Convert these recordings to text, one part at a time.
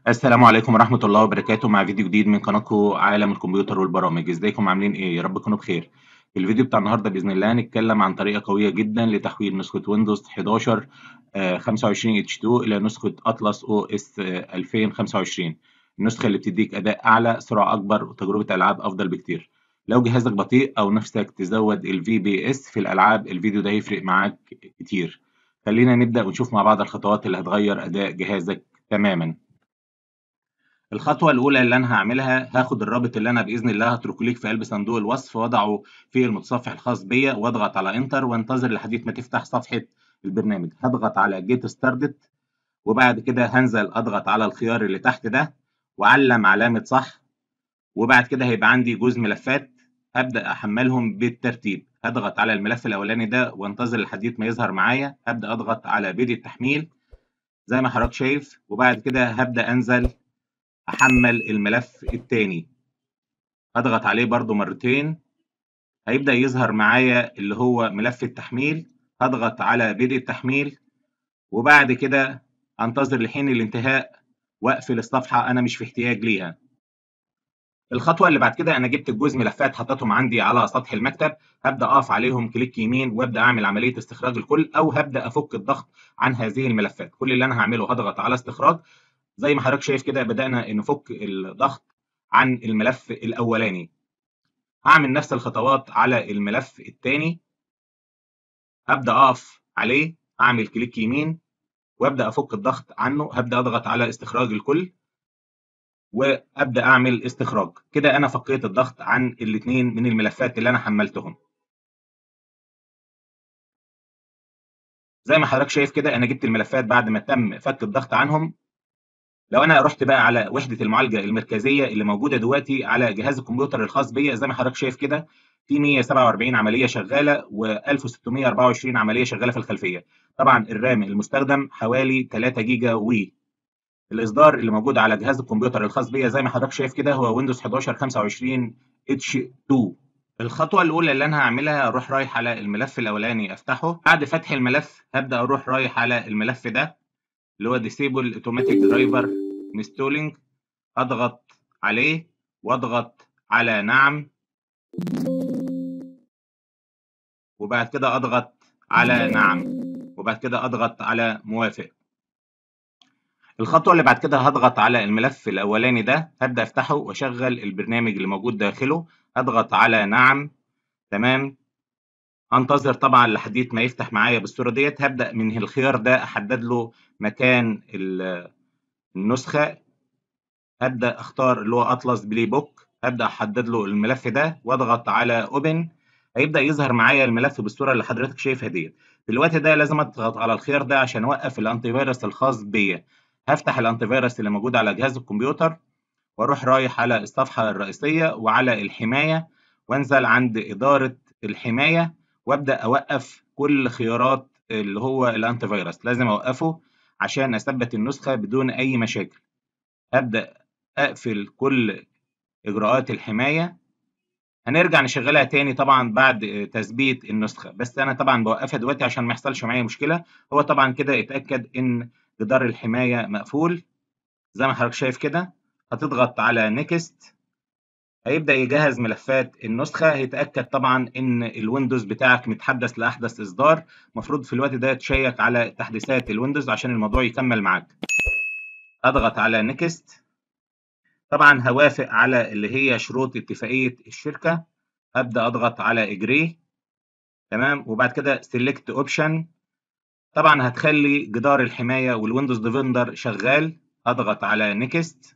السلام عليكم ورحمة الله وبركاته مع فيديو جديد من قناتكم عالم الكمبيوتر والبرامج ازيكم عاملين ايه يا رب تكونوا بخير في الفيديو بتاع النهارده باذن الله هنتكلم عن طريقة قوية جدا لتحويل نسخة ويندوز 11 آه، 25 اتش 2 الى نسخة اطلس او اس 2025 النسخة اللي بتديك اداء اعلى سرعة اكبر وتجربة العاب افضل بكتير لو جهازك بطيء او نفسك تزود الفي بي اس في الالعاب الفيديو ده هيفرق معاك كتير خلينا نبدأ ونشوف مع بعض الخطوات اللي هتغير اداء جهازك تماما الخطوة الأولى اللي أنا هعملها هاخد الرابط اللي أنا بإذن الله هتركه ليك في قلب صندوق الوصف وأضعه في المتصفح الخاص بيا وأضغط على انتر وانتظر لحد ما تفتح صفحة البرنامج هضغط على جيت ستارتد وبعد كده هنزل أضغط على الخيار اللي تحت ده وأعلم علامة صح وبعد كده هيبقى عندي جزء ملفات هبدأ أحملهم بالترتيب هضغط على الملف الأولاني ده وانتظر لحد ما يظهر معايا هبدأ أضغط على بدء التحميل زي ما حضرتك شايف وبعد كده هبدأ أنزل احمل الملف التاني اضغط عليه برضو مرتين هيبدأ يظهر معايا اللي هو ملف التحميل هضغط على بدء التحميل وبعد كده انتظر لحين الانتهاء واقفل الصفحة انا مش في احتياج ليها الخطوة اللي بعد كده انا جبت الجزء ملفات حطيتهم عندي على سطح المكتب هبدأ اقف عليهم كليك يمين وابدأ اعمل عملية استخراج الكل او هبدأ افك الضغط عن هذه الملفات كل اللي انا هعمله هضغط على استخراج زي ما حضرتك شايف كده بدأنا نفك الضغط عن الملف الأولاني هعمل نفس الخطوات على الملف الثاني هبدأ أقف عليه أعمل كليك يمين وأبدأ أفك الضغط عنه هبدأ أضغط على استخراج الكل وأبدأ أعمل استخراج كده أنا فكيت الضغط عن الاثنين من الملفات اللي أنا حملتهم زي ما حضرتك شايف كده أنا جبت الملفات بعد ما تم فك الضغط عنهم لو انا رحت بقى على وحده المعالجه المركزيه اللي موجوده دلوقتي على جهاز الكمبيوتر الخاص بيا زي ما حضرتك شايف كده في 147 عمليه شغاله و1624 عمليه شغاله في الخلفيه طبعا الرام المستخدم حوالي 3 جيجا وي الاصدار اللي موجود على جهاز الكمبيوتر الخاص بيا زي ما حضرتك شايف كده هو ويندوز 11 25 اتش 2 الخطوه الاولى اللي انا هعملها اروح رايح على الملف الاولاني افتحه بعد فتح الملف هبدا اروح رايح على الملف ده اللي هو disable automatic driver installing اضغط عليه واضغط على نعم وبعد كده اضغط على نعم وبعد كده اضغط على موافق الخطوة اللي بعد كده هضغط على الملف الأولاني ده هبدأ أفتحه وأشغل البرنامج اللي موجود داخله أضغط على نعم تمام انتظر طبعا لحد ما يفتح معايا بالصوره ديت هبدا من الخيار ده احدد له مكان النسخه هبدا اختار اللي هو اطلس بلاي بوك هبدا احدد له الملف ده واضغط على اوبن هيبدا يظهر معايا الملف بالصوره اللي حضرتك شايفها ديت في الوقت ده لازم اضغط على الخيار ده عشان اوقف الانتي فيروس الخاص بيا هفتح الانتي فيروس اللي موجود على جهاز الكمبيوتر واروح رايح على الصفحه الرئيسيه وعلى الحمايه وانزل عند اداره الحمايه وابدا اوقف كل خيارات اللي هو الانتي فيروس لازم اوقفه عشان اثبت النسخه بدون اي مشاكل ابدا اقفل كل اجراءات الحمايه هنرجع نشغلها تاني طبعا بعد تثبيت النسخه بس انا طبعا بوقفها دلوقتي عشان ما يحصلش معايا مشكله هو طبعا كده اتاكد ان جدار الحمايه مقفول زي ما حضرتك شايف كده هتضغط على نيكست هيبدأ يجهز ملفات النسخة هيتأكد طبعا إن الويندوز بتاعك متحدث لأحدث إصدار المفروض في الوقت ده تشيك على تحديثات الويندوز عشان الموضوع يكمل معاك أضغط على نيكست طبعا هوافق على اللي هي شروط اتفاقية الشركة أبدأ أضغط على إجري تمام وبعد كده سيلكت أوبشن طبعا هتخلي جدار الحماية والويندوز ديفندر شغال أضغط على نيكست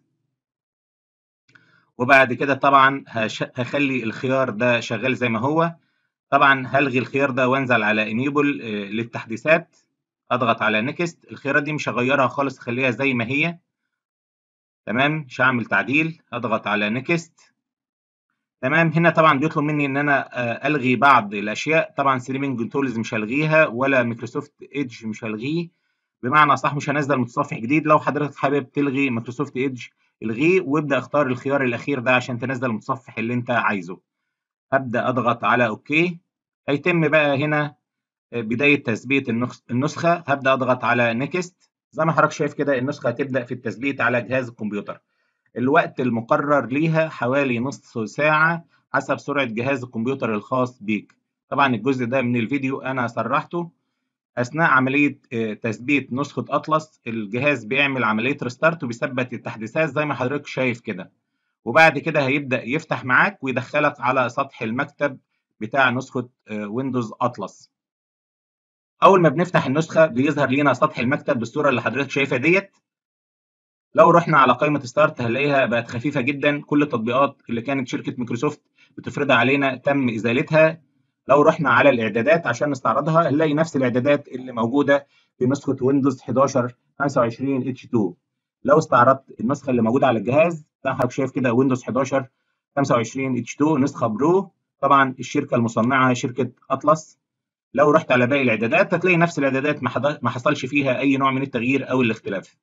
وبعد كده طبعا هخلي الخيار ده شغال زي ما هو طبعا هلغي الخيار ده وانزل على انيبل للتحديثات اضغط على نيكست الخيارات دي مش هغيرها خالص خليها زي ما هي تمام مش هعمل تعديل اضغط على نيكست تمام هنا طبعا بيطلب مني ان انا الغي بعض الاشياء طبعا سليمنج تولز مش هلغيها ولا مايكروسوفت ايدج مش هلغيه بمعنى صح مش هنزل متصفح جديد لو حضرتك حابب تلغي مايكروسوفت ايدج الغيه وابدا اختار الخيار الاخير ده عشان تنزل المتصفح اللي انت عايزه هبدا اضغط على اوكي هيتم بقى هنا بدايه تثبيت النسخه هبدا اضغط على نيكست زي ما حضرتك شايف كده النسخة هتبدأ في التثبيت على جهاز الكمبيوتر الوقت المقرر ليها حوالي نص ساعة حسب سرعة جهاز الكمبيوتر الخاص بيك طبعا الجزء ده من الفيديو أنا سرحته أثناء عملية تثبيت نسخة أطلس الجهاز بيعمل عملية ريستارت وبيثبت التحديثات زي ما حضرتك شايف كده وبعد كده هيبدأ يفتح معاك ويدخلك على سطح المكتب بتاع نسخة ويندوز أطلس أول ما بنفتح النسخة بيظهر لنا سطح المكتب بالصورة اللي حضرتك شايفها ديت لو رحنا على قائمة ستارت هنلاقيها بقت خفيفة جدا كل التطبيقات اللي كانت شركة مايكروسوفت بتفرضها علينا تم إزالتها لو رحنا على الإعدادات عشان نستعرضها هنلاقي نفس الإعدادات اللي موجودة في نسخة ويندوز 11 25 اتش 2 لو استعرضت النسخة اللي موجودة على الجهاز زي ما حضرتك شايف كده ويندوز 11 25 اتش 2 نسخة برو طبعا الشركة المصنعة شركة أطلس لو رحت على باقي الإعدادات هتلاقي نفس الإعدادات ما حصلش فيها أي نوع من التغيير أو الاختلاف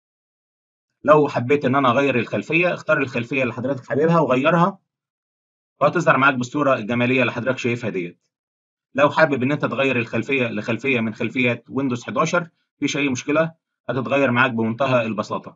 لو حبيت ان انا اغير الخلفيه اختار الخلفيه اللي حضرتك حاببها وغيرها وهتظهر معاك بالصوره الجماليه اللي حضرتك شايفها ديت لو حابب ان انت تغير الخلفيه لخلفيه من خلفيات ويندوز 11 مفيش اي مشكله هتتغير معاك بمنتهى البساطه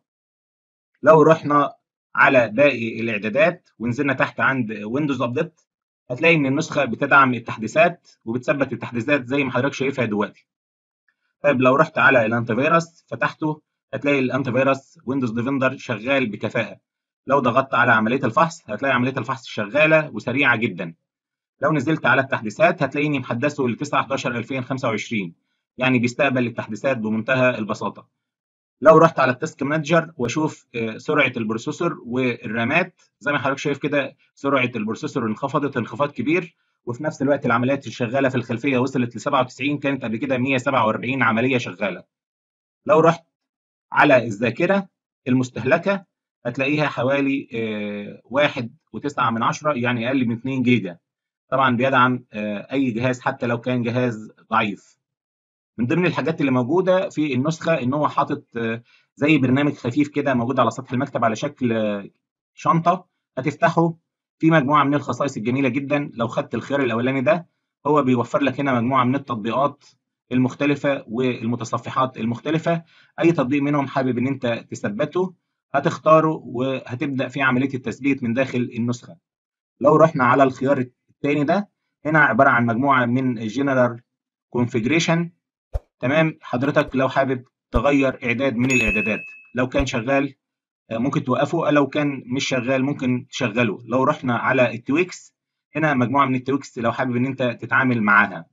لو رحنا على باقي الاعدادات ونزلنا تحت عند ويندوز ابديت هتلاقي ان النسخه بتدعم التحديثات وبتثبت التحديثات زي ما حضرتك شايفها دلوقتي طيب لو رحت على الانتي فيروس فتحته هتلاقي الانتي فيروس ويندوز ديفندر شغال بكفاءه لو ضغطت على عمليه الفحص هتلاقي عمليه الفحص شغاله وسريعه جدا لو نزلت على التحديثات هتلاقيني محدثه ل 9 11 2025 يعني بيستقبل التحديثات بمنتهى البساطه لو رحت على التاسك مانجر واشوف سرعه البروسيسور والرامات زي ما حضرتك شايف كده سرعه البروسيسور انخفضت انخفاض كبير وفي نفس الوقت العمليات الشغاله في الخلفيه وصلت ل 97 كانت قبل كده 147 عمليه شغاله لو رحت على الذاكرة المستهلكة هتلاقيها حوالي واحد وتسعة من عشرة يعني أقل من 2 جيجا طبعا بيدعم أي جهاز حتى لو كان جهاز ضعيف من ضمن الحاجات اللي موجودة في النسخة إن هو حاطط زي برنامج خفيف كده موجود على سطح المكتب على شكل شنطة هتفتحه في مجموعة من الخصائص الجميلة جدا لو خدت الخيار الأولاني ده هو بيوفر لك هنا مجموعة من التطبيقات المختلفة والمتصفحات المختلفة أي تطبيق منهم حابب إن أنت تثبته هتختاره وهتبدأ في عملية التثبيت من داخل النسخة لو رحنا على الخيار الثاني ده هنا عبارة عن مجموعة من General Configuration تمام حضرتك لو حابب تغير إعداد من الإعدادات لو كان شغال ممكن توقفه لو كان مش شغال ممكن تشغله لو رحنا على التويكس هنا مجموعة من التويكس لو حابب إن أنت تتعامل معاها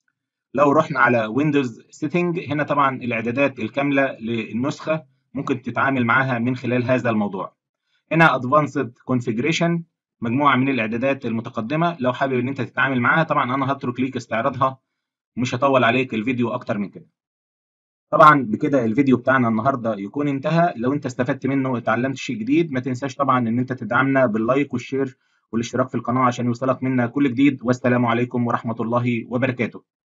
لو رحنا على ويندوز سيتنج هنا طبعا الاعدادات الكامله للنسخه ممكن تتعامل معاها من خلال هذا الموضوع هنا ادفانسد كونفيجريشن مجموعه من الاعدادات المتقدمه لو حابب ان انت تتعامل معاها طبعا انا هترك ليك استعراضها مش هطول عليك الفيديو اكتر من كده طبعا بكده الفيديو بتاعنا النهارده يكون انتهى لو انت استفدت منه واتعلمت شيء جديد ما تنساش طبعا ان انت تدعمنا باللايك والشير والاشتراك في القناه عشان يوصلك منا كل جديد والسلام عليكم ورحمه الله وبركاته